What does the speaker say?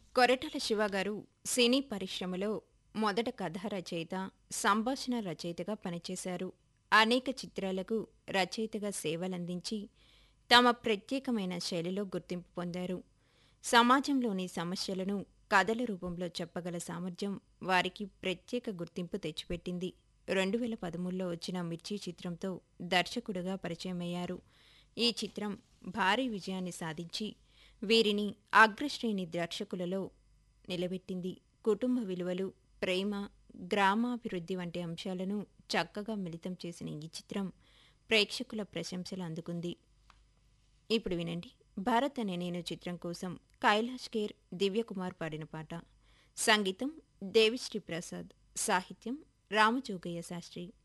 కొరటాల శివ గారు సినీ పరిశ్రమలో మొదట కథ రచయిత సంభాషణ రచయితగా పనిచేశారు అనేక చిత్రాలకు రచయితగా సేవలందించి తమ ప్రత్యేకమైన శైలిలో గుర్తింపు పొందారు సమాజంలోని సమస్యలను కథల రూపంలో చెప్పగల సామర్థ్యం వారికి ప్రత్యేక గుర్తింపు తెచ్చిపెట్టింది రెండు వేల పదమూడులో వచ్చిన మిర్చి చిత్రంతో దర్శకుడుగా పరిచయమయ్యారు ఈ చిత్రం భారీ విజయాన్ని సాధించి వీరిని అగ్రశ్రేణి దర్శకులలో నిలబెట్టింది కుటుంబ విలువలు ప్రేమ గ్రామాభివృద్ధి వంటి అంశాలను చక్కగా మిళితం చేసిన ఈ చిత్రం ప్రేక్షకుల ప్రశంసలు అందుకుంది ఇప్పుడు వినండి భారత్ అనే నేను చిత్రం కోసం కైలాష్ ఖేర్ దివ్యకుమార్ పాడిన పాట సంగీతం దేవిశ్రీ ప్రసాద్ సాహిత్యం రామజోగయ్య శాస్త్రి